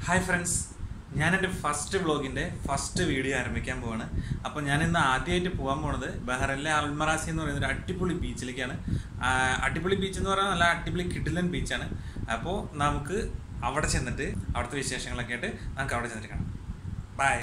hi friends ഞാൻ എൻ്റെ first വ്ളോഗിൻ്റെ first video ആരംഭിക്കാൻ പോവാണ് അപ്പോൾ ഞാൻ ഇന്ന് ആദ്യമായിട്ട് പോകാൻ പോണത് ബഹ്റൈനിലെ അൽമറാസി എന്ന് പറയുന്ന ഒരു അടിപൊളി ബീച്ചിലേക്കാണ് ആ, അടിപൊളി ബീച്ച് എന്ന് പറയുന്നത് നല്ല അടിപൊളി കിഡിലൻ ബീച്ചാണ് അപ്പോൾ നമുക്ക് അവിടെ ചെന്നിട്ട് അവിടുത്തെ വിശേഷങ്ങളൊക്കെ ആയിട്ട് നമുക്ക് അവിടെ ചെന്നിട്ട് കാണാം bye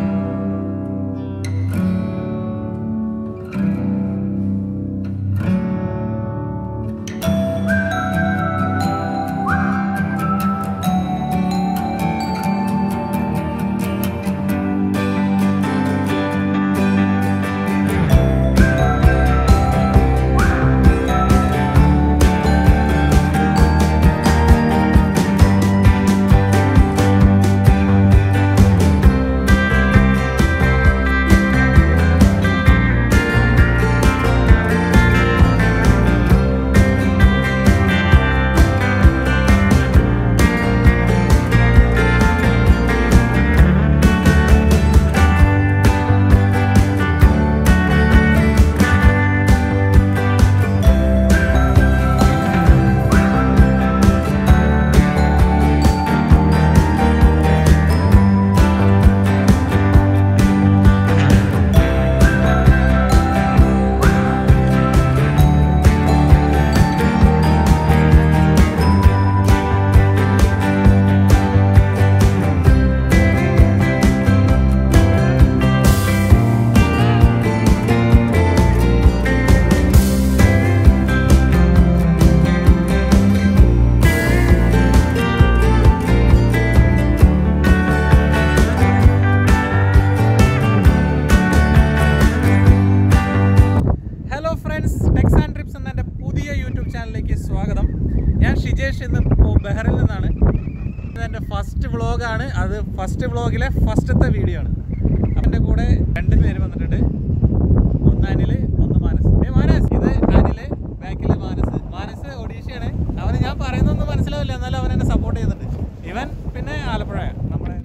hello friends techs and trips എന്ന എൻ്റെ പുതിയ യൂട്യൂബ് ചാനലിലേക്ക് സ്വാഗതം ഞാൻ ഷിജേഷ് ഇന്ന് ഇപ്പോൾ ബഹ്റിൽ നിന്നാണ് ഇത് എൻ്റെ ഫസ്റ്റ് വ്ളോഗാണ് അത് ഫസ്റ്റ് വ്ളോഗിലെ ഫസ്റ്റത്തെ വീഡിയോ ആണ് അപ്പം എൻ്റെ കൂടെ രണ്ട് പേര് വന്നിട്ടുണ്ട് ഒന്ന് അനിൽ ഒന്ന് മാനസ് ഏ മാനസ് ഇത് അനില് ബാക്കിൽ മാനസ് മാനസ് ഒഡീഷയാണ് അവന് ഞാൻ പറയുന്നൊന്നും മനസ്സിലാവില്ല എന്നാലും അവൻ എന്നെ സപ്പോർട്ട് ചെയ്യുന്നുണ്ട് ഇവൻ പിന്നെ ആലപ്പുഴ നമ്മുടെ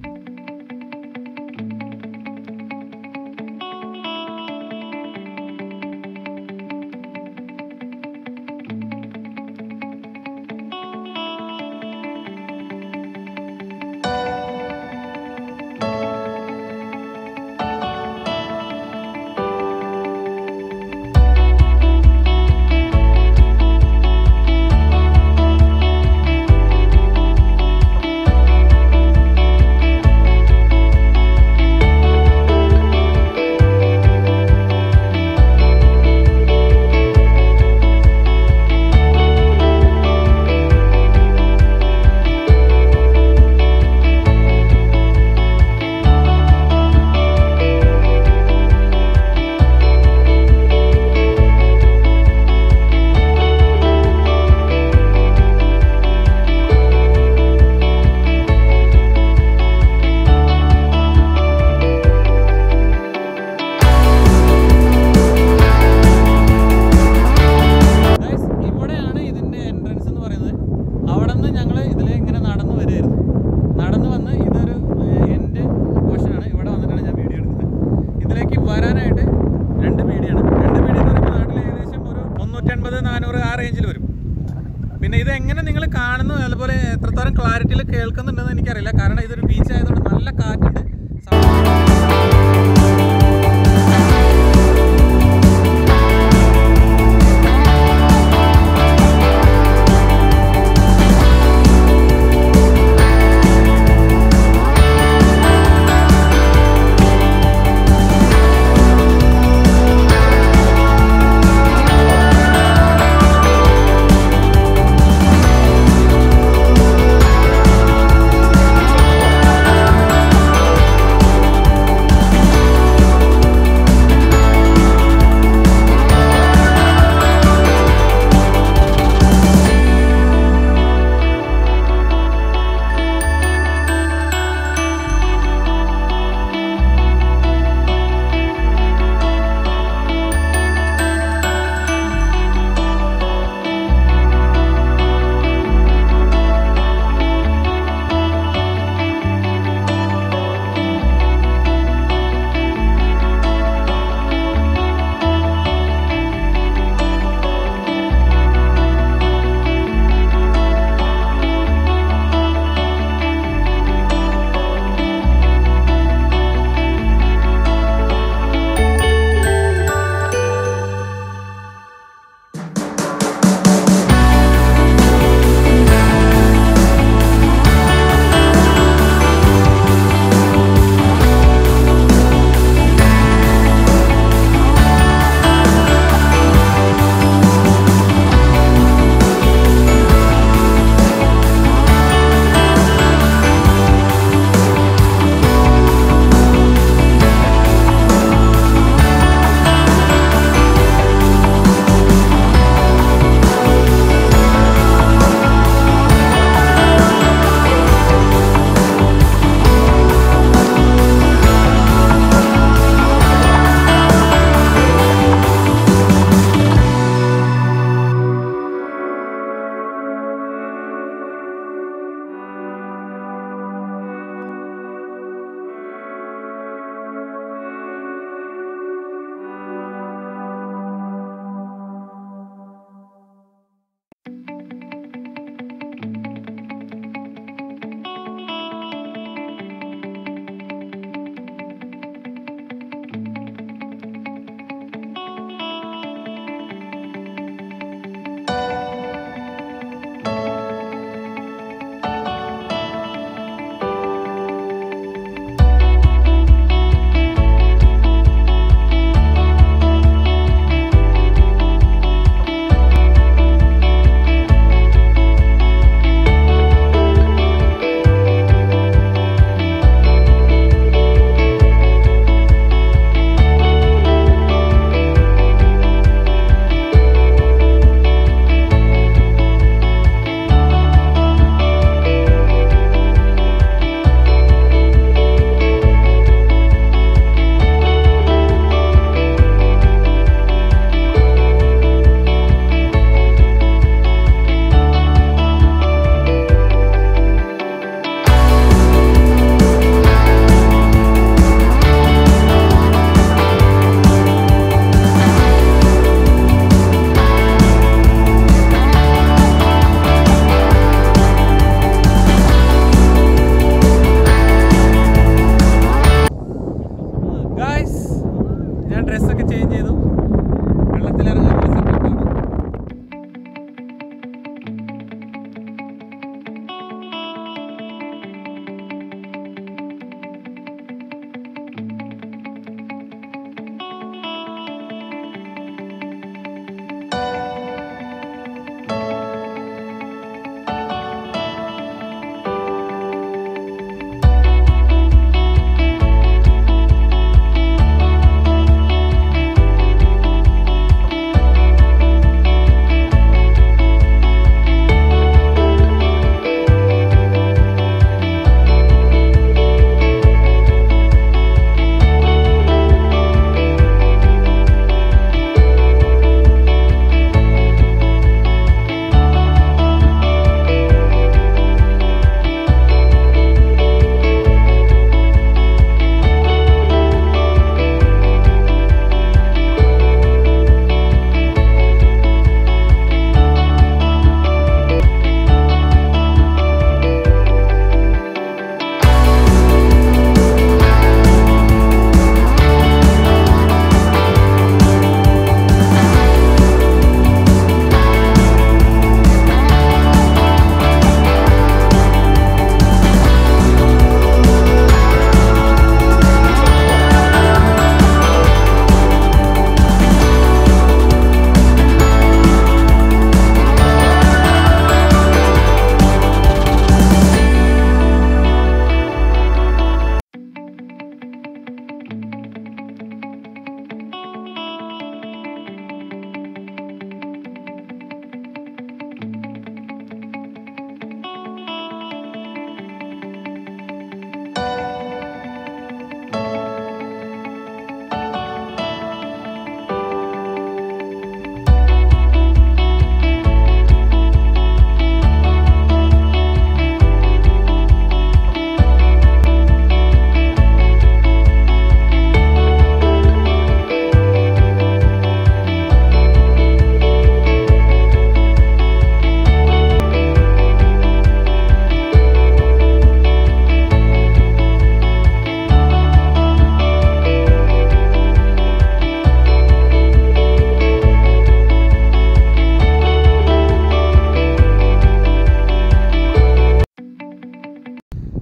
Guys, ഇവിടെയാണ് ഇതിന്റെ എൻട്രൻസ് എന്ന് പറയുന്നത് അവിടെ നിന്ന് ഞങ്ങൾ ഇതിലെ ഇങ്ങനെ നടന്നു വരുമായിരുന്നു നടന്നു വന്ന് ഇതൊരു എൻ്റെ പോർഷനാണ് ഇവിടെ വന്നിട്ടാണ് ഞാൻ വീഡിയോ എടുക്കുന്നത് ഇതിലേക്ക് വരാനായിട്ട് രണ്ട് പീടിയാണ് രണ്ട് പീടി എന്ന് പറയുമ്പോൾ നാട്ടിൽ ഏകദേശം ഒരു മുന്നൂറ്റൻപത് നാനൂറ് ആ റേഞ്ചിൽ വരും പിന്നെ ഇത് എങ്ങനെ നിങ്ങൾ കാണുന്നു അതുപോലെ എത്രത്തോളം ക്ലാരിറ്റിയിൽ കേൾക്കുന്നുണ്ടെന്ന് എനിക്കറിയില്ല കാരണം ഇതൊരു ബീച്ച് ആയതുകൊണ്ട് നല്ല കാറ്റുണ്ട് സൗണ്ട്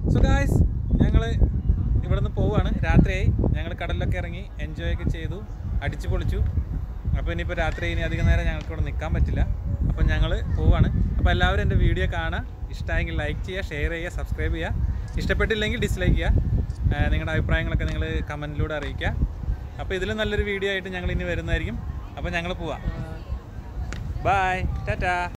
സോ ഗായ്സ് ഞങ്ങൾ ഇവിടുന്ന് പോവുകയാണ് രാത്രിയായി ഞങ്ങൾ കടലിലൊക്കെ ഇറങ്ങി എൻജോയ് ഒക്കെ ചെയ്തു അടിച്ചു പൊളിച്ചു അപ്പോൾ ഇനിയിപ്പോൾ രാത്രി ഇനി അധികം നേരം ഞങ്ങൾക്ക് ഇവിടെ നിൽക്കാൻ പറ്റില്ല അപ്പോൾ ഞങ്ങൾ പോവാണ് അപ്പോൾ എല്ലാവരും എൻ്റെ വീഡിയോ കാണുക ഇഷ്ടമായെങ്കിൽ ലൈക്ക് ചെയ്യുക ഷെയർ ചെയ്യുക സബ്സ്ക്രൈബ് ചെയ്യുക ഇഷ്ടപ്പെട്ടില്ലെങ്കിൽ ഡിസ്ലൈക്ക് ചെയ്യുക ആ, നിങ്ങളുടെ അഭിപ്രായങ്ങളൊക്കെ നിങ്ങൾ കമൻറ്റിലൂടെ അറിയിക്കുക അപ്പോൾ ഇതിൽ നല്ലൊരു വീഡിയോ ആയിട്ട് ഞങ്ങൾ ഇനി വരുന്നതായിരിക്കും അപ്പോൾ ഞങ്ങൾ പോവാം ബൈ ടാറ്റാ